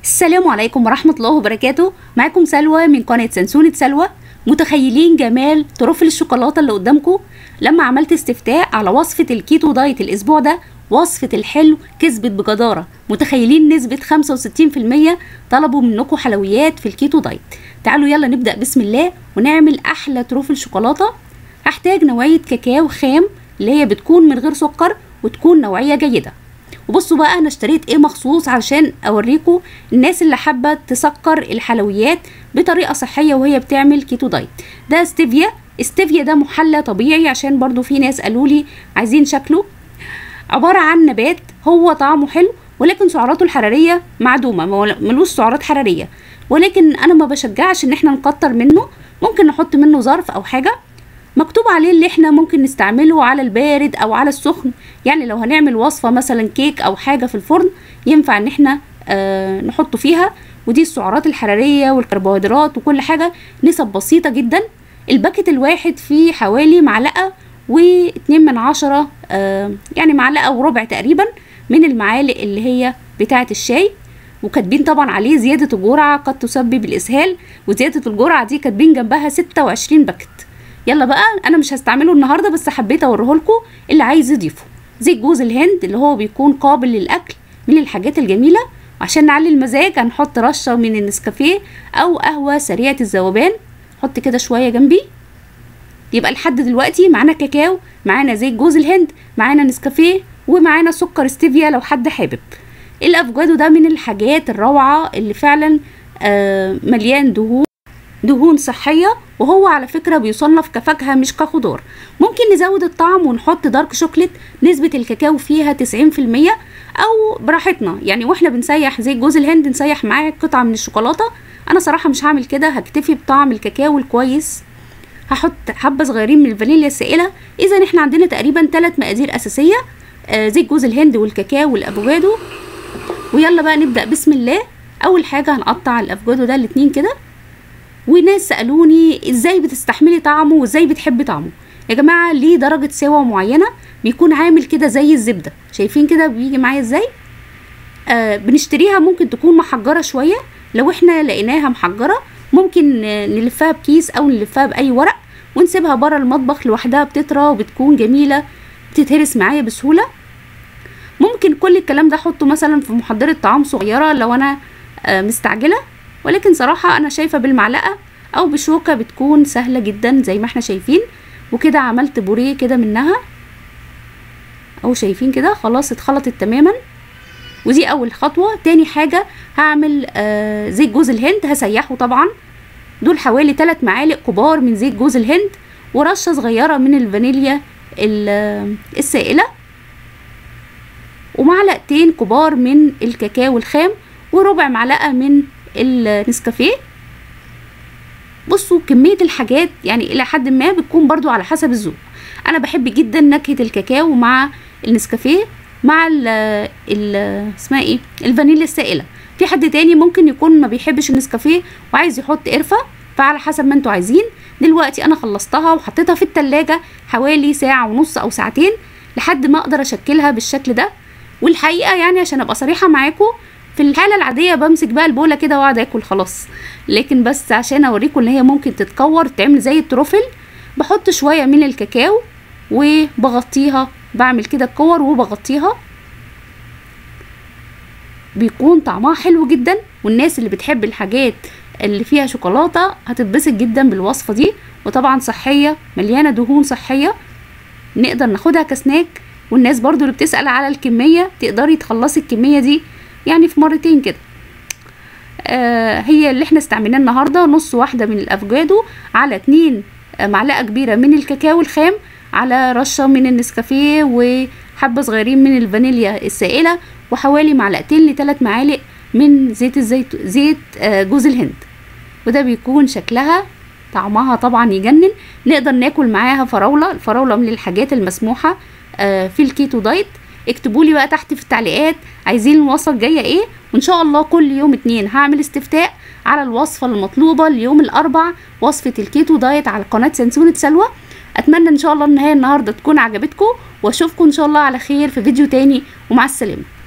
السلام عليكم ورحمة الله وبركاته معاكم سلوى من قناة سنسونة سلوى متخيلين جمال ترفل الشوكولاتة اللي قدامكم لما عملت استفتاء على وصفة الكيتو دايت الأسبوع ده وصفة الحلو كسبت بجدارة متخيلين نسبة 65% طلبوا منكم حلويات في الكيتو دايت تعالوا يلا نبدأ بسم الله ونعمل أحلى تروفل شوكولاتة هحتاج نوعية كاكاو خام اللي هي بتكون من غير سكر وتكون نوعية جيدة وبصوا بقى انا اشتريت ايه مخصوص علشان اوريكم الناس اللي حابه تسكر الحلويات بطريقه صحيه وهي بتعمل كيتو دايت ده ستيفيا ستيفيا ده محلى طبيعي عشان برضو في ناس قالوا لي عايزين شكله عباره عن نبات هو طعمه حلو ولكن سعراته الحراريه معدومه ملوش سعرات حراريه ولكن انا ما بشجعش ان احنا نكتر منه ممكن نحط منه ظرف او حاجه مكتوب عليه اللي احنا ممكن نستعمله على البارد او على السخن يعني لو هنعمل وصفه مثلا كيك او حاجه في الفرن ينفع ان احنا آه نحطه فيها ودي السعرات الحراريه والكربوهيدرات وكل حاجه نسب بسيطه جدا الباكت الواحد فيه حوالي معلقه واتنين من عشرة آه يعني معلقه وربع تقريبا من المعالق اللي هي بتاعه الشاي وكاتبين طبعا عليه زياده الجرعه قد تسبب الاسهال وزياده الجرعه دي كاتبين جنبها ستة وعشرين باكت يلا بقى انا مش هستعمله النهارده بس حبيت اوريه لكم اللي عايز يضيفه زيت جوز الهند اللي هو بيكون قابل للاكل من الحاجات الجميله وعشان نعلي المزاج هنحط رشه من النسكافيه او قهوه سريعه الذوبان حط كده شويه جنبي يبقى لحد دلوقتي معانا كاكاو معانا زيت جوز الهند معانا نسكافيه ومعانا سكر ستيفيا لو حد حابب الافوكادو ده من الحاجات الروعه اللي فعلا آه مليان دهون دهون صحيه وهو على فكره بيصنف كفاكهه مش كخضار ممكن نزود الطعم ونحط دارك شوكليت نسبه الكاكاو فيها 90% او براحتنا يعني واحنا بنسيح زي جوز الهند نسيح معاه قطعه من الشوكولاته انا صراحه مش هعمل كده هكتفي بطعم الكاكاو الكويس هحط حبه صغيرين من الفانيليا السائله اذا احنا عندنا تقريبا ثلاث مقادير اساسيه آه زيت جوز الهند والكاكاو والافوكادو ويلا بقى نبدا بسم الله اول حاجه هنقطع الافوكادو ده الاتنين كده وناس سالوني ازاي بتستحملي طعمه وازاي بتحبي طعمه يا جماعه ليه درجه سوا معينه بيكون عامل كده زي الزبده شايفين كده بيجي معايا ازاي آه بنشتريها ممكن تكون محجره شويه لو احنا لقيناها محجره ممكن نلفها بكيس او نلفها باي ورق ونسيبها بره المطبخ لوحدها بتطرى وبتكون جميله بتتهرس معايا بسهوله ممكن كل الكلام ده احطه مثلا في محضره طعام صغيره لو انا آه مستعجله ولكن صراحة أنا شايفة بالمعلقة أو بشوكة بتكون سهلة جدا زي ما احنا شايفين وكده عملت بوريه كده منها أو شايفين كده خلاص اتخلطت تماما ودي أول خطوة تاني حاجة هعمل آه زيت جوز الهند هسيحه طبعا دول حوالي 3 معالق كبار من زيت جوز الهند ورشة صغيرة من الفانيليا السائلة ومعلقتين كبار من الكاكاو الخام وربع معلقة من النسكافيه بصوا كمية الحاجات يعني إلى حد ما بتكون برضو على حسب الذوق أنا بحب جدا نكهة الكاكاو مع النسكافيه مع ال ال اسمها ايه الفانيليا السائلة في حد تاني ممكن يكون ما بيحبش النسكافيه وعايز يحط قرفة فعلى حسب ما انتوا عايزين دلوقتي انا خلصتها وحطيتها في التلاجة حوالي ساعة ونص او ساعتين لحد ما اقدر اشكلها بالشكل ده والحقيقة يعني عشان ابقى صريحة معاكم في الحاله العاديه بمسك بقى البوله كده واقعد اكل خلاص لكن بس عشان اوريكم ان هي ممكن تتكور تعمل زي التروفل بحط شويه من الكاكاو وبغطيها بعمل كده الكور وبغطيها بيكون طعمها حلو جدا والناس اللي بتحب الحاجات اللي فيها شوكولاته هتتبسط جدا بالوصفه دي وطبعا صحيه مليانه دهون صحيه نقدر ناخدها كسناك والناس برضو اللي بتسال على الكميه تقدري تخلصي الكميه دي يعني في مرتين كده آه هي اللي احنا استعملناه النهارده نص واحده من الافوكادو على اتنين آه معلقه كبيره من الكاكاو الخام على رشه من النسكافيه وحبه صغيرين من الفانيليا السائله وحوالي معلقتين لثلاث معالق من زيت الزيت زيت آه جوز الهند وده بيكون شكلها طعمها طبعا يجنن نقدر ناكل معاها فراوله الفراوله من الحاجات المسموحه آه في الكيتو دايت اكتبوا لي بقى تحت في التعليقات عايزين الوصفه الجايه ايه وان شاء الله كل يوم اتنين هعمل استفتاء على الوصفه المطلوبه اليوم الاربع وصفه الكيتو دايت على قناه سنسونه سلوى اتمنى ان شاء الله ان هي النهارده تكون عجبتكم واشوفكم ان شاء الله على خير في فيديو تاني ومع السلامه